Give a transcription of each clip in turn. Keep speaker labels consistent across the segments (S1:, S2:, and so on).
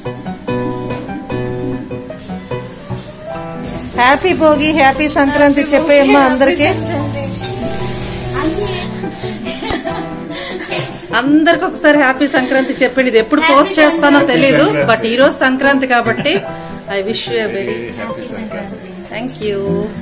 S1: Happy Bhogi happy Sankranti చెప్పేయమ్మా అందరికి అందరికి ఒకసారి హ్యాపీ సంక్రాంతి చెప్పండి ఇది ఎప్పుడు పోస్ట్ చేస్తానో తెలియదు బట్ ఈ రోజు సంక్రాంతి కాబట్టి I wish you very
S2: happy Sankranti
S1: thank you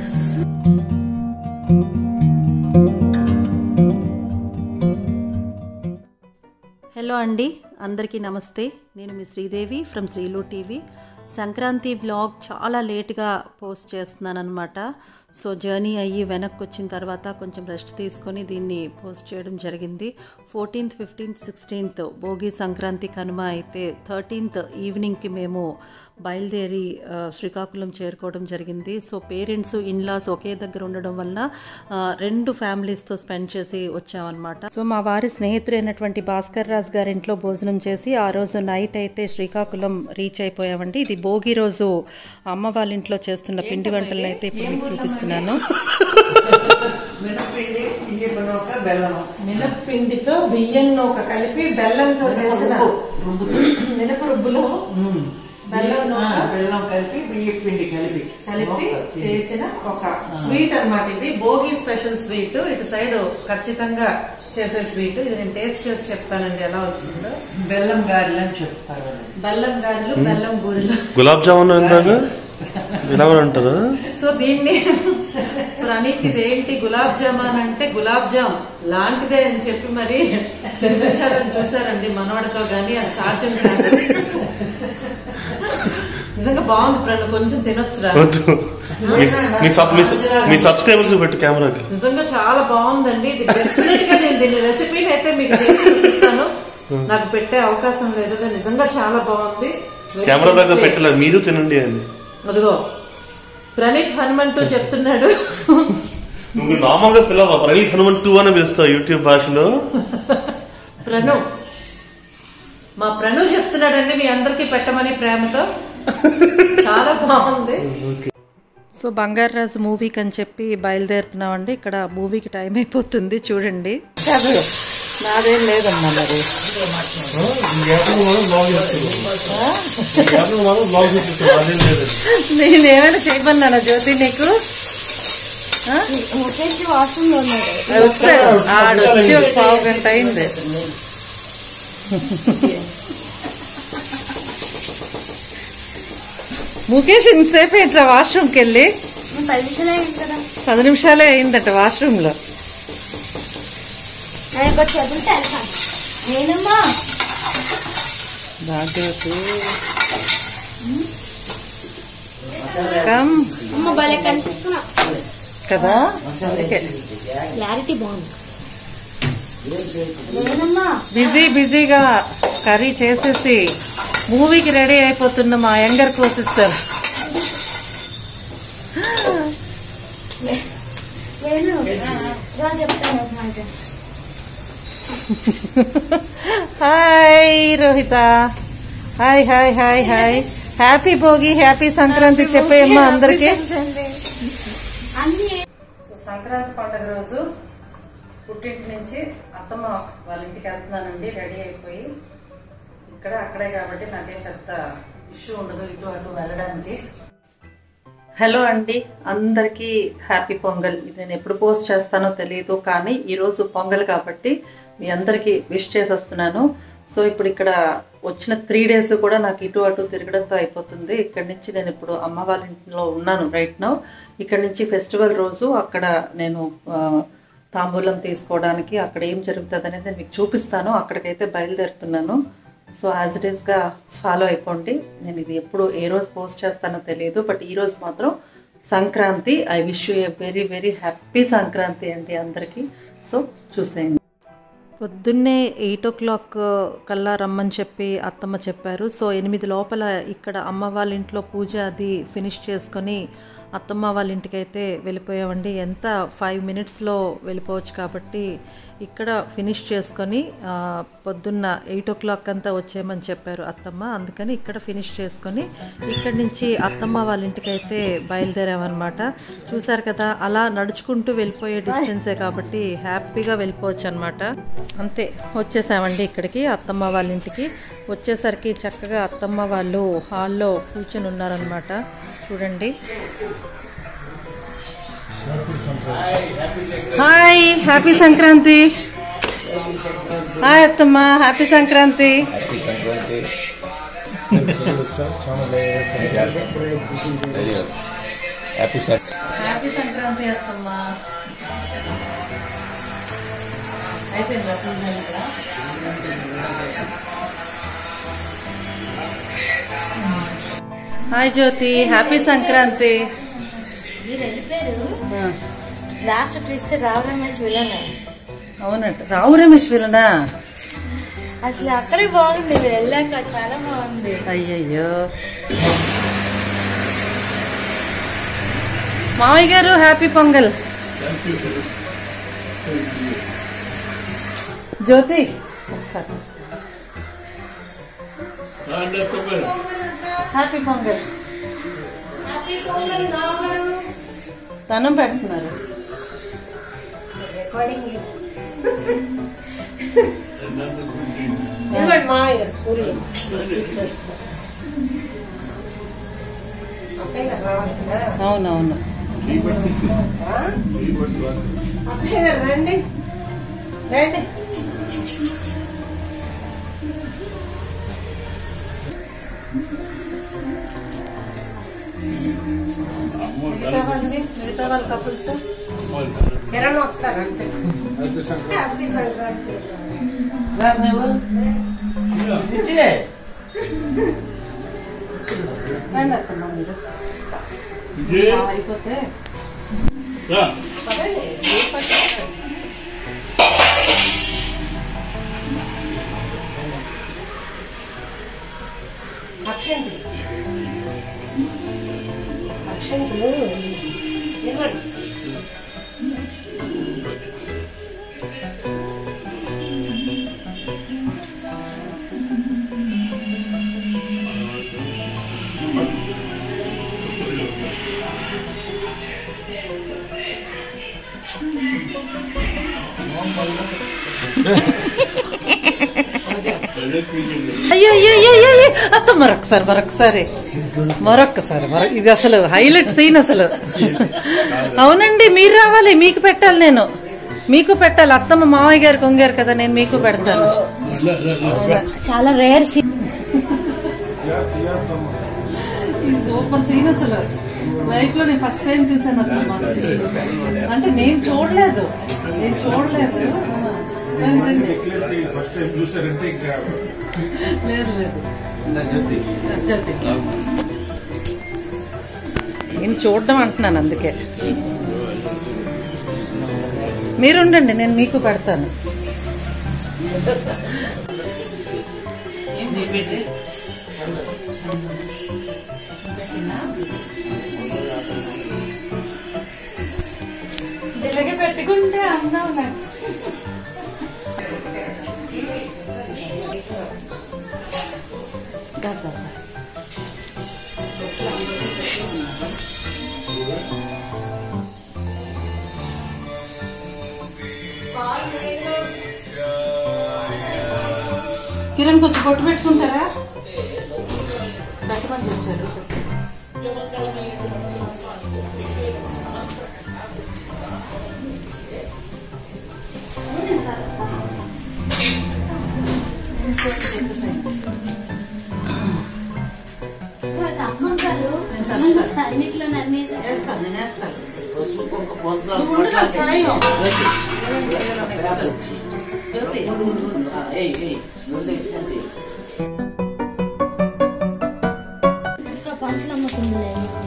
S1: hello అండి అందరికీ నమస్తే నేను మీ Sridevi from Srilu TV Sankranti vlog చాలా లేట్గా పోస్ట్ చేస్తున్నాను అనమాట సో జర్నీ అయ్యి వెనక్కి వచ్చిన తర్వాత కొంచెం రెస్ట్ తీసుకొని దీన్ని పోస్ట్ చేయడం జరిగింది fourteenth fifteenth sixteenth Bhogi Sankranti Kanuma అయితే థర్టీన్త్ ఈవినింగ్కి మేము బయలుదేరి ఆ, శ్రీకాకుళం చేరుకోవడం జరిగింది సో పేరెంట్స్ ఇన్లాస్ ఒకే దగ్గర ఉండడం వల్ల ఆ, రెండు ఫ్యామిలీస్తో స్పెండ్ చేసి వచ్చామన్నమాట సో మా వారి స్నేహితుడైనటువంటి భాస్కర్ రాజ్ గారి ఇంట్లో భోజనం చేసి ఆ రోజు నైట్ అయితే శ్రీకాకుళం రీచ్ అయిపోయామండి ఇది భోగి రోజు అమ్మ వాళ్ళ ఇంట్లో చేస్తున్న పిండి వంటలను అయితే ఇప్పుడు మీకు చూపిస్తున్నాను
S3: మినపిండి ఇంటి పనొక బెల్లము
S1: మినప్పిండితో బియ్యం ఒక కలిపి బెల్లంతో చేసిన మినప రుబ్బులో బెల్లం
S3: ఆ, బెల్లం కలిపి బియ్య పిండి కలిపి
S1: కలిపి చేసిన ఒక స్వీట్ అన్నమాట ఇది భోగి స్పెషల్ స్వీట్ ఇటు సైడ్ ఖచ్చితంగా చేసే స్వీట్ ఇది నేను టేస్ట్ చేసి చెప్తానండి ఎలా వచ్చిందో
S3: బెల్లం గారెలు అని చెప్తారు
S1: బెల్లం గారెలు బెల్లం బూరెలు
S4: గులాబ్ జామున్ ఇందాక ఇలా కూడా అంటారా
S1: సో దీన్ని ప్రణీత్ ఇదేంటి గులాబ్ జామాన్ అంటే గులాబ్ జామ్ లాంటిదే అని చెప్పి మరి తినిపించాలని చూసారండి మనవాడితో గానీ అది సాధ్యం కాదు నిజంగా బాగుంది ప్రణు కొంచెం తినొచ్చురా
S4: వద్దు మీ- మీ సబ్- మీ సబ్- మీ సబ్స్క్రైబర్స్ పెట్టు కెమెరాకి
S1: నిజంగా చాలా బాగుందండి ఇది డెఫినెట్ గా నేను దీని రెసిపీని అయితే మీకు చేసి చూపిస్తాను నాకు పెట్టే అవకాశం లేదు కానీ నిజంగా చాలా బాగుంది Very
S4: కెమెరా దగ్గర
S1: tasty.
S4: పెట్టలేదు మీరు తినండి అని
S1: అదిగో ప్రణీత్ హనుమంటూ చెప్తున్నాడు
S4: నువ్వు నార్మల్గా పిలవ ప్రణీత్ హనుమన్ టూ అని పిలుస్తావు యూట్యూబ్ భాషలో
S1: ప్రణు మా ప్రణు చెప్తున్నాడండి మీ అందరికి పెట్టమని ప్రేమతో చాలా బాగుంది సో బంగారాజు మూవీకి అని చెప్పి బయలుదేరుతున్నామండి ఇక్కడ మూవీకి టైం అయిపోతుంది చూడండి కాదు నాదేం లేదమ్మా మరి నేను ఏమైనా చేయమన్నానా జ్యోతి నీకు ఆ? అది వచ్చాడు ఆడు వచ్చి ఒక పావు గంట అయింది ముఖేష్ ఇంతసేపు ఇట్లా వాష్రూమ్కి వెళ్ళి
S5: పది నిమిషాలే అయింది కదా
S1: పది నిమిషాలే అయిందట వాష్రూమ్ లో
S5: నేను ఒక చేతులు తెలుసాను నేనమ్మా
S1: భాగ్యవతి కమ్
S5: అమ్మ భలే కనిపిస్తున్నా
S1: కదా అందుకే
S5: క్లారిటీ బాగుంది నేనమ్మా
S1: బిజీ బిజీగా కర్రీ చేసేసి మూవీకి రెడీ అయిపోతున్న మా యంగర్ కో సిస్టర్
S5: నేను రా చెప్తాను ఒక మాట
S1: hi Rohitha hi hi hi hi happy Bhogi happy Sankranti చెప్పేయమ్మా అందరికి
S5: అన్ని
S1: సో సంక్రాంతి పండుగ రోజు పుట్టింటి నుంచి అత్తమ్మ వాళ్ళ ఇంటికి వెళ్తున్నానండి రెడీ అయిపోయి ఇక్కడ అక్కడే కాబట్టి నాకేం పెద్ద ఇష్యూ ఉండదు ఇటు అటు వెళ్ళడానికి హలో అండి అందరికీ హ్యాపీ పొంగల్ ఇది నేను ఎప్పుడు పోస్ట్ చేస్తానో తెలియదు కానీ ఈరోజు పొంగల్ కాబట్టి మీ అందరికీ విష్ చేసేస్తున్నాను సో ఇప్పుడు ఇక్కడ వచ్చిన త్రీ డేస్ కూడా నాకు ఇటు అటు తిరగడంతో అయిపోతుంది ఇక్కడ నుంచి నేను ఇప్పుడు అమ్మ వాళ్ళ ఇంట్లో ఉన్నాను రైట్ నౌ ఇక్కడ నుంచి ఫెస్టివల్ రోజు అక్కడ నేను ఆ, తాంబూలం తీసుకోవడానికి అక్కడ ఏం జరుగుతుంది అనేది నేను మీకు చూపిస్తాను అక్కడికైతే బయలుదేరుతున్నాను సో యాజ్ ఇట్ ఈస్గా ఫాలో అయిపోండి నేను ఇది ఎప్పుడు ఏ రోజు పోస్ట్ చేస్తానో తెలియదు బట్ ఈ రోజు మాత్రం Sankranti I wish you a very very happy Sankranti అండి అందరికీ సో చూసేయండి పొద్దున్నే ఎయిట్ ఓ క్లాక్ కల్లా రమ్మని చెప్పి అత్తమ్మ చెప్పారు సో ఎనిమిది లోపల ఇక్కడ అమ్మ వాళ్ళ ఇంట్లో పూజ అది ఫినిష్ చేసుకొని అత్తమ్మ వాళ్ళ ఇంటికి అయితే వెళ్ళిపోయామండి ఎంత ఫైవ్ మినిట్స్లో వెళ్ళిపోవచ్చు కాబట్టి ఇక్కడ ఫినిష్ చేసుకొని ఆ, పొద్దున్న ఎయిట్ ఓ క్లాక్ అంతా వచ్చేయమని చెప్పారు అత్తమ్మ అందుకని ఇక్కడ ఫినిష్ చేసుకొని ఇక్కడి నుంచి అత్తమ్మ వాళ్ళ ఇంటికి అయితే బయలుదేరామన్నమాట చూసారు కదా అలా నడుచుకుంటూ వెళ్ళిపోయే డిస్టెన్సే కాబట్టి హ్యాపీగా వెళ్ళిపోవచ్చు అనమాట అంతే వచ్చేసామండి ఇక్కడికి అత్తమ్మ వాళ్ళ ఇంటికి వచ్చేసరికి చక్కగా అత్తమ్మ వాళ్ళు హాల్లో కూర్చొని ఉన్నారనమాట చూడండి హాయ్ హ్యాపీ సంక్రాంతి హాయ్ అత్తమ్మ happy Sankranti
S2: happy Sankranti happy Sankranti
S1: happy Sankranti అత్తమ్మ అయిపోయిందా పూజ ఇక్కడ? హాయ్ జ్యోతి హ్యాపీ సంక్రాంతి
S5: మీరు వెళ్ళిపోయారు last twist Rao Ramesh villain
S1: అవునట్టు రావు రమేష్ వీళ్ళనా
S5: అసలు అక్కడే బాగుంది మీరు వెళ్ళాక చాలా బాగుంది
S1: అయ్యయ్యో మామయ్య గారు హ్యాపీ పొంగల్ జ్యోతి ఒకసారి హ్యాపీ పొంగల్ దండం పెడుతున్నారు అవునవును రండి రండి మిగతా వాళ్ళని మిగతా వాళ్ళ కపుల్స్ కిరణ్ వస్తారు అంతే హ్యాపీ సంక్రాంతి రా నువ్వు ఇచ్చే రండి అత్తమ్మ మీరు ఆ, అయిపోతే అక్షంతి అక్షంతులు ఇవ్వండి అయ్యో అయ్యో అయ్యో అయ్యో, అయ్యో అత్త మరొకసారి మరొకసారి మరొకసారి మరొక ఇది అసలు హైలైట్ సీన్ అసలు అవునండి మీరు రావాలి మీకు పెట్టాలి నేను మీకు పెట్టాలి అత్తమ్మ మావయ్య గారు కొంగారు కదా నేను మీకు పెడతాను
S5: చాలా రేర్ సీన్
S1: సూపర్ సీన్ అసలు లైఫ్ లో నేను ఫస్ట్ టైం చూసాను అత్తమ్మ అంటే నేను చూడలేదు నేను చూడలేదు రండి, రండి.
S2: ఫస్ట్ టైం చూసారంటే ఇంకా
S1: లేదు లేదు
S2: జ్యోతి
S1: జ్యోతి. నేను చూడడం అంటున్నాను అందుకే మీరుండండి నేను మీకు పెడతాను
S5: ఇలాగే పెట్టుకుంటే అందం నాకు
S1: కిరణ్ కొంచెం పొట్టు పెట్టుకుంటారా పెట్టమని చెప్పారు
S5: తమ్ముంటారు అన్నిట్లో నన్ను
S1: వేస్తాను నేను వేస్తాను
S3: పసుపు కుంకుమ పొంతలు
S1: నువ్వు ఉండు కదా, సాయం.
S3: జ్యోతి.
S1: జ్యోతి.
S3: ఆ, ఏయ్, ఏయ్, నుండి ఇస్తుంది.
S5: ఇంకా పంచులు అమ్ముతుంది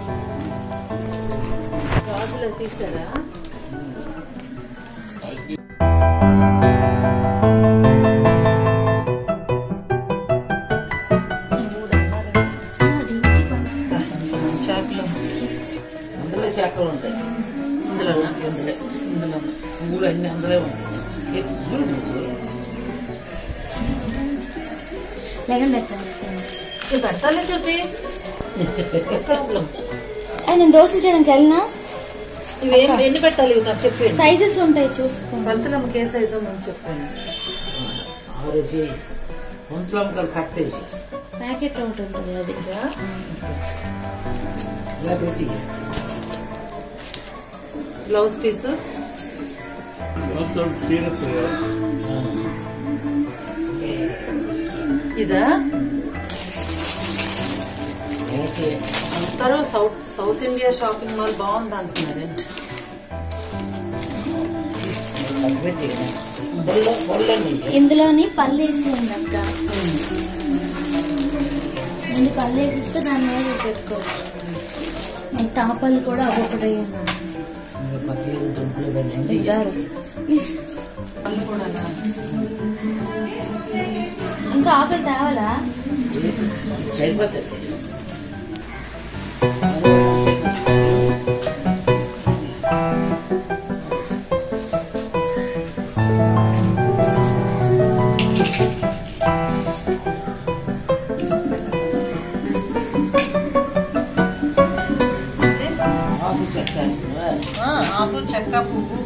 S1: గాజులు తీసారా చాకులు
S3: అందులో చెక్కలు ఉంటాయి
S1: ఇందులో
S3: ఇందులో ఇందులో పువ్వులు అన్ని అందులో ఉంటాయి ఎప్పుడు
S5: లేకండి
S1: ఇది పెడతాలే జ్యోతి ప్రాబ్లం
S5: నేను దోశలు చేయడానికి వెళ్ళినా
S1: ఇవి ఎన్ని పెట్టాలి ఇవి నాకు చెప్పండి
S5: సైజెస్ ఉంటాయి చూసుకో
S1: పంతులమ్మకి ఏ సైజు ముందు చెప్పండి
S3: ఆరేసి ఒంట్లో ముక్కలు కట్టేసి
S5: ప్యాకెట్ ఒకటి ఉంటుంది అది
S3: ఇలా పెట్టి
S1: బ్లౌజ్ పీస్ ఇదా
S3: వేసి
S1: అందరూ south south India shopping mall బాగుంది అంటున్నారండి
S3: పెట్టి బొల్ల బొల్లని
S5: ఇందులోని పళ్ళు వేసి ఉంది అక్క ముందు పళ్ళు వేసిస్తే దాని మీద ఇది పెట్టుకోవచ్చు నేను తాపలు కూడా ఒక్కొక్కటి ఉన్నాను
S3: పక్కన దుంపలు పెట్టండి
S1: పళ్ళు కూడా
S5: ఇంకా ఆకులు తేవాలా
S3: సరిపోతుంది ఆకు చెక్కేస్తున్నావా
S1: ఆ, ఆకు చెక్క పువ్వు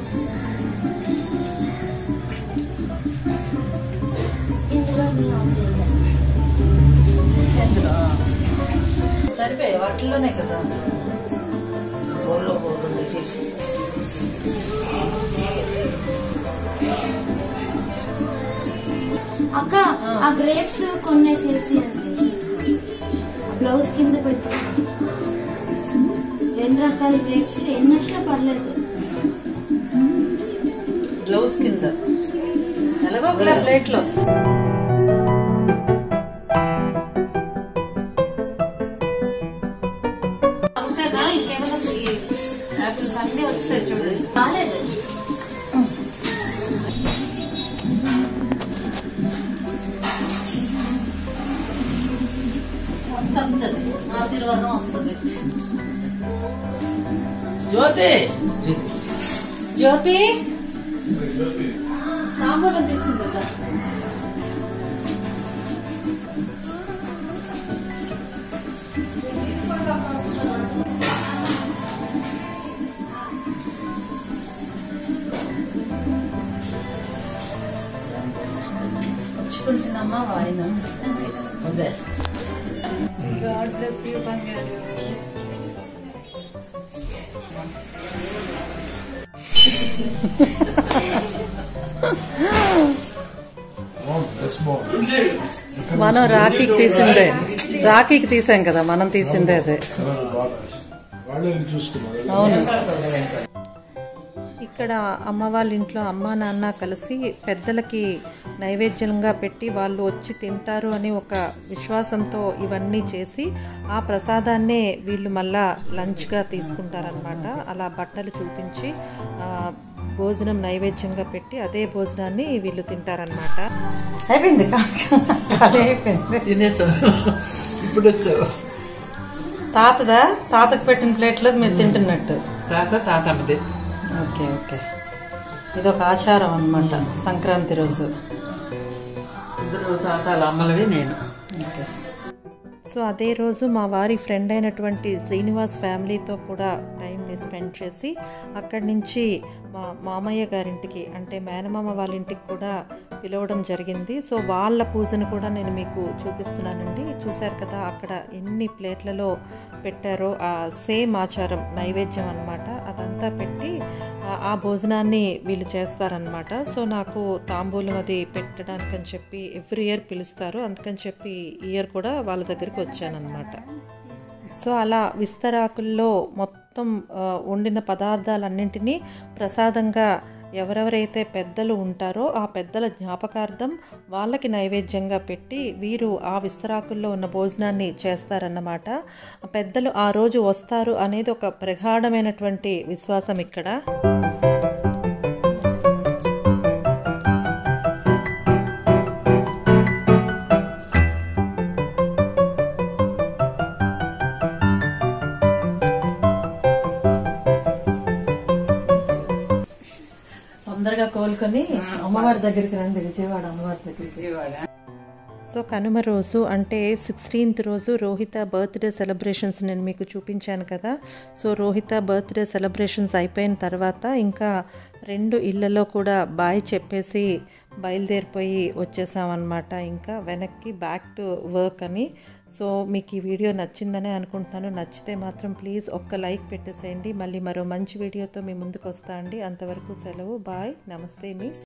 S5: ఇందులో మీ ఆకులు వేయాలి.
S1: ఎందులో సరిపోయి వాటిల్లోనే కదా
S3: ఫోన్లో ఫోన్ వేసేసి
S5: అక్క ఆ గ్రేప్స్ కొన్నేసేసి బ్లౌజ్ కింద పెట్టు రెండు రకాల గ్రేప్స్ ఎన్ని వచ్చినా పర్లేదు
S1: బ్లౌజ్ కింద ఎలాగో ఒక ప్లేట్ లో అంతేనా ఇంకేమైనా యాపిల్స్ అన్ని వచ్చాయి చూడండి
S5: బాగాలేదు
S1: మొత్తం అంతే ఆశీర్వాదం వస్తుంది
S3: జ్యోతి
S1: జ్యోతి సాంబార్ తీసుకుంది కదా పుచ్చుకుంటున్నామా వాయిన
S3: అదే
S1: గాడ్ బ్లెస్ యూ బంగారు మనం రాఖీకి తీసిందే రాఖీకి తీసాం కదా మనం తీసిందే అదే
S2: వాళ్ళే చూసుకున్నారు
S1: అవును
S6: ఇక్కడ అమ్మ వాళ్ళ ఇంట్లో అమ్మ నాన్న కలిసి పెద్దలకి నైవేద్యంగా పెట్టి వాళ్ళు వచ్చి తింటారు అని ఒక విశ్వాసంతో ఇవన్నీ చేసి ఆ ప్రసాదాన్నే వీళ్ళు మళ్ళా లంచ్గా తీసుకుంటారనమాట అలా బట్టలు చూపించి ఆ, భోజనం నైవేద్యంగా పెట్టి అదే భోజనాన్ని వీళ్ళు తింటారనమాట
S1: అయిపోయింది కాదు అది అయిపోయింది
S3: తినేసాను ఇప్పుడు వచ్చావు
S1: తాతదా తాతకు పెట్టిన ప్లేట్లో మీరు తింటున్నట్టు
S3: తాత తాత అమ్మది
S1: ఓకే ఓకే ఇది ఒక ఆచారం అన్నమాట సంక్రాంతి రోజు
S3: ఇద్దరు తాతాలు అమ్మలవి నేను
S1: ఓకే
S6: సో అదే రోజు మా వారి ఫ్రెండ్ అయినటువంటి శ్రీనివాస్ ఫ్యామిలీతో కూడా టైంని స్పెండ్ చేసి అక్కడి నుంచి మా మామయ్య గారింటికి అంటే మేనమామ వాళ్ళ ఇంటికి కూడా పిలవడం జరిగింది సో వాళ్ళ పూజను కూడా నేను మీకు చూపిస్తున్నానండి చూశారు కదా అక్కడ ఎన్ని ప్లేట్లలో పెట్టారో ఆ సేమ్ ఆచారం నైవేద్యం అన్నమాట అదంతా పెట్టి ఆ- ఆ భోజనాన్ని వీళ్ళు చేస్తారనమాట సో నాకు తాంబూలం అది పెట్టడానికని చెప్పి ఎవ్రీ ఇయర్ పిలుస్తారు అందుకని చెప్పి ఈ ఇయర్ కూడా వాళ్ళ దగ్గరికి వచ్చానన్నమాట సో అలా విస్తరాకుల్లో మొత్తం ఆ, వండిన పదార్థాలన్నింటినీ ప్రసాదంగా ఎవరెవరైతే పెద్దలు ఉంటారో ఆ పెద్దల జ్ఞాపకార్థం వాళ్ళకి నైవేద్యంగా పెట్టి వీరు ఆ విస్తరాకుల్లో ఉన్న భోజనాన్ని చేస్తారన్నమాట ఆ పెద్దలు ఆ రోజు వస్తారు అనేది ఒక ప్రగాఢమైనటువంటి విశ్వాసం ఇక్కడ
S1: తొందరగా కోలుకొని అమ్మవారి దగ్గరికి రండి విజయవాడ అమ్మవారి దగ్గరికి
S6: సో కనుమ రోజు అంటే సిక్స్టీన్త్ రోజు రోహిత బర్త్డే సెలబ్రేషన్స్ నేను మీకు చూపించాను కదా సో రోహిత బర్త్డే సెలబ్రేషన్స్ అయిపోయిన తర్వాత ఇంకా రెండు ఇళ్లలో కూడా బాయ్ చెప్పేసి బయలుదేరిపోయి వచ్చేసామన్నమాట ఇంకా వెనక్కి బ్యాక్ టు వర్క్ అని సో మీకు ఈ వీడియో నచ్చిందనే అనుకుంటున్నాను నచ్చితే మాత్రం ప్లీజ్ ఒక్క లైక్ పెట్టేసేయండి మళ్ళీ మరో మంచి వీడియోతో మీ ముందుకు వస్తా అండి అంతవరకు సెలవు బాయ్ నమస్తే మీ